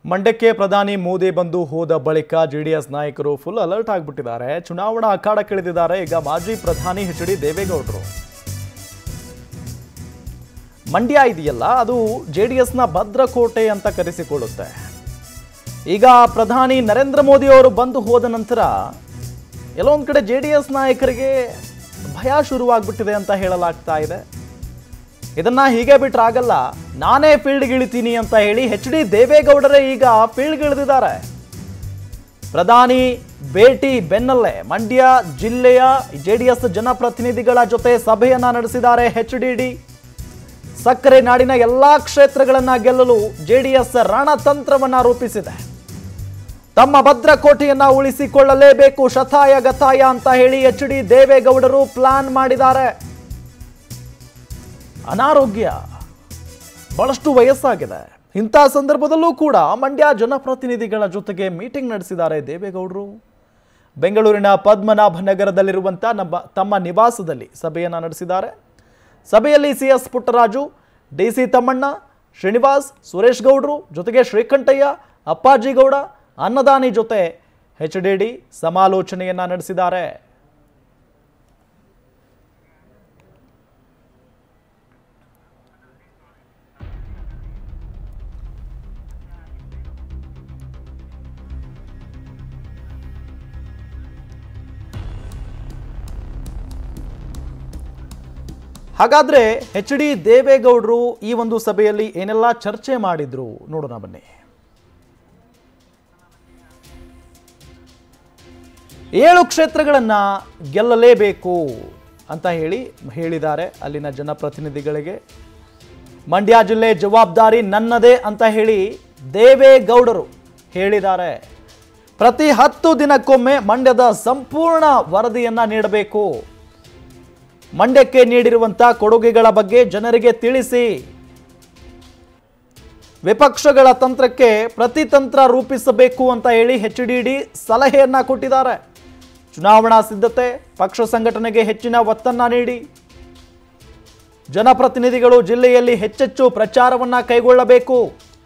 ಮಂಡ್ಯಕ್ಕೆ ಪ್ರಧಾನಿ ಮೋದಿ ಬಂದು ಹೋದ ಬಳಿಕ ಜೆಡಿಎಸ್ ನಾಯಕರು ಫುಲ್ ಅಲರ್ಟ್ ಆಗಿಬಿಟ್ಟಿದ್ದಾರೆ ಚುನಾವಣಾ ಅಖಾಡಕ್ಕಿಳಿದಿದ್ದಾರೆ ಈಗ ಮಾಜಿ ಪ್ರಧಾನಿ ಎಚ್ ಡಿ ದೇವೇಗೌಡರು ಮಂಡ್ಯ ಇದೆಯಲ್ಲ ಅದು ಜೆಡಿಎಸ್ನ ಭದ್ರಕೋಟೆ ಅಂತ ಕರೆಸಿಕೊಳ್ಳುತ್ತೆ ಈಗ ಪ್ರಧಾನಿ ನರೇಂದ್ರ ಮೋದಿ ಅವರು ಬಂದು ಹೋದ ನಂತರ ಎಲ್ಲೊಂದು ಕಡೆ ಜೆ ಡಿ ಎಸ್ ನಾಯಕರಿಗೆ ಭಯ ಶುರುವಾಗ್ಬಿಟ್ಟಿದೆ ಅಂತ ಹೇಳಲಾಗ್ತಾ ಇದೆ ಇದನ್ನ ಹೀಗೆ ಬಿಟ್ರೆ ಆಗಲ್ಲ ನಾನೇ ಫೀಲ್ಡ್ಗೆ ಇಳಿತೀನಿ ಅಂತ ಹೇಳಿ ಎಚ್ ಡಿ ದೇವೇಗೌಡರೇ ಈಗ ಫೀಲ್ಡ್ಗೆ ಇಳಿದಿದ್ದಾರೆ ಪ್ರಧಾನಿ ಭೇಟಿ ಬೆನ್ನಲ್ಲೇ ಮಂಡ್ಯ ಜಿಲ್ಲೆಯ ಜೆಡಿಎಸ್ ಜನಪ್ರತಿನಿಧಿಗಳ ಜೊತೆ ಸಭೆಯನ್ನ ನಡೆಸಿದ್ದಾರೆ ಎಚ್ ಡಿ ಡಿ ಸಕ್ಕರೆ ನಾಡಿನ ಎಲ್ಲಾ ಕ್ಷೇತ್ರಗಳನ್ನ ಗೆಲ್ಲಲು ಜೆಡಿಎಸ್ ರಣತಂತ್ರವನ್ನ ರೂಪಿಸಿದೆ ತಮ್ಮ ಭದ್ರಕೋಟೆಯನ್ನ ಉಳಿಸಿಕೊಳ್ಳಲೇಬೇಕು ಶತಾಯ ಗತಾಯ ಅಂತ ಹೇಳಿ ಎಚ್ ಡಿ ದೇವೇಗೌಡರು ಪ್ಲಾನ್ ಮಾಡಿದ್ದಾರೆ ಅನಾರೋಗ್ಯ ಬಹಳಷ್ಟು ವಯಸ್ಸಾಗಿದೆ ಇಂಥ ಸಂದರ್ಭದಲ್ಲೂ ಕೂಡ ಮಂಡ್ಯ ಜನಪ್ರತಿನಿಧಿಗಳ ಜೊತೆಗೆ ಮೀಟಿಂಗ್ ನಡೆಸಿದ್ದಾರೆ ದೇವೇಗೌಡರು ಬೆಂಗಳೂರಿನ ಪದ್ಮನಾಭ ನಗರದಲ್ಲಿರುವಂಥ ನಮ್ಮ ತಮ್ಮ ನಿವಾಸದಲ್ಲಿ ಸಭೆಯನ್ನು ನಡೆಸಿದ್ದಾರೆ ಸಭೆಯಲ್ಲಿ C S Puttaraju D C Thammanna Srinivas Suresh ಗೌಡ್ರು ಜೊತೆಗೆ ಶ್ರೀಕಂಠಯ್ಯ ಅಪ್ಪಾಜಿ ಗೌಡ ಅನ್ನದಾನಿ ಜೊತೆ ಎಚ್ ಡಿ ಡಿ ಸಮಾಲೋಚನೆಯನ್ನ ನಡೆಸಿದ್ದಾರೆ ಹಾಗಾದ್ರೆ ಎಚ್ ಡಿ ದೇವೇಗೌಡರು ಈ ಒಂದು ಸಭೆಯಲ್ಲಿ ಏನೆಲ್ಲ ಚರ್ಚೆ ಮಾಡಿದ್ರು ನೋಡೋಣ ಬನ್ನಿ ಏಳು ಕ್ಷೇತ್ರಗಳನ್ನ ಗೆಲ್ಲಲೇಬೇಕು ಅಂತ ಹೇಳಿ ಹೇಳಿದ್ದಾರೆ ಅಲ್ಲಿನ ಜನಪ್ರತಿನಿಧಿಗಳಿಗೆ ಮಂಡ್ಯ ಜಿಲ್ಲೆ ಜವಾಬ್ದಾರಿ ನನ್ನದೇ ಅಂತ ಹೇಳಿ ದೇವೇಗೌಡರು ಹೇಳಿದ್ದಾರೆ ಪ್ರತಿ ಹತ್ತು ದಿನಕ್ಕೊಮ್ಮೆ ಮಂಡ್ಯದ ಸಂಪೂರ್ಣ ವರದಿಯನ್ನ ನೀಡಬೇಕು ಮಂಡ್ಯಕ್ಕೆ ನೀಡಿರುವಂಥ ಕೊಡುಗೆಗಳ ಬಗ್ಗೆ ಜನರಿಗೆ ತಿಳಿಸಿ ವಿಪಕ್ಷಗಳ ತಂತ್ರಕ್ಕೆ ಪ್ರತಿತಂತ್ರ ರೂಪಿಸಬೇಕು ಅಂತ ಹೇಳಿ ಎಚ್ ಡಿ ಡಿ ಸಲಹೆಯನ್ನ ಕೊಟ್ಟಿದ್ದಾರೆ ಚುನಾವಣಾ ಸಿದ್ಧತೆ ಪಕ್ಷ ಸಂಘಟನೆಗೆ ಹೆಚ್ಚಿನ ಒತ್ತನ್ನ ನೀಡಿ ಜನಪ್ರತಿನಿಧಿಗಳು ಜಿಲ್ಲೆಯಲ್ಲಿ ಹೆಚ್ಚೆಚ್ಚು ಪ್ರಚಾರವನ್ನ ಕೈಗೊಳ್ಳಬೇಕು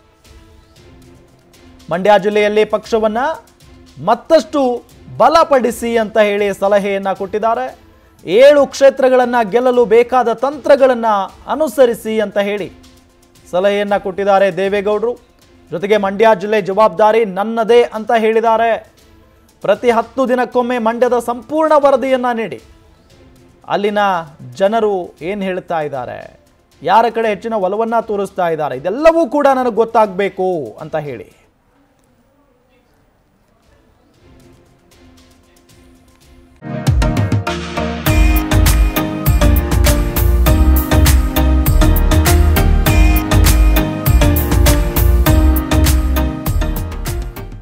ಮಂಡ್ಯ ಜಿಲ್ಲೆಯಲ್ಲಿ ಪಕ್ಷವನ್ನ ಮತ್ತಷ್ಟು ಬಲಪಡಿಸಿ ಅಂತ ಹೇಳಿ ಸಲಹೆಯನ್ನ ಕೊಟ್ಟಿದ್ದಾರೆ ಏಳು ಕ್ಷೇತ್ರಗಳನ್ನ ಗೆಲ್ಲಲು ಬೇಕಾದ ತಂತ್ರಗಳನ್ನ ಅನುಸರಿಸಿ ಅಂತ ಹೇಳಿ ಸಲಹೆಯನ್ನ ಕೊಟ್ಟಿದ್ದಾರೆ ದೇವೇಗೌಡರು ಜೊತೆಗೆ ಮಂಡ್ಯ ಜಿಲ್ಲೆ ಜವಾಬ್ದಾರಿ ನನ್ನದೇ ಅಂತ ಹೇಳಿದ್ದಾರೆ ಪ್ರತಿ ಹತ್ತು ದಿನಕ್ಕೊಮ್ಮೆ ಮಂಡ್ಯದ ಸಂಪೂರ್ಣ ವರದಿಯನ್ನ ನೀಡಿ ಅಲ್ಲಿನ ಜನರು ಏನು ಹೇಳ್ತಾ ಇದ್ದಾರೆ ಯಾರ ಕಡೆ ಹೆಚ್ಚಿನ ಒಲವನ್ನ ತೋರಿಸ್ತಾ ಇದ್ದಾರೆ ಇದೆಲ್ಲವೂ ಕೂಡ ನನಗೆ ಗೊತ್ತಾಗಬೇಕು ಅಂತ ಹೇಳಿ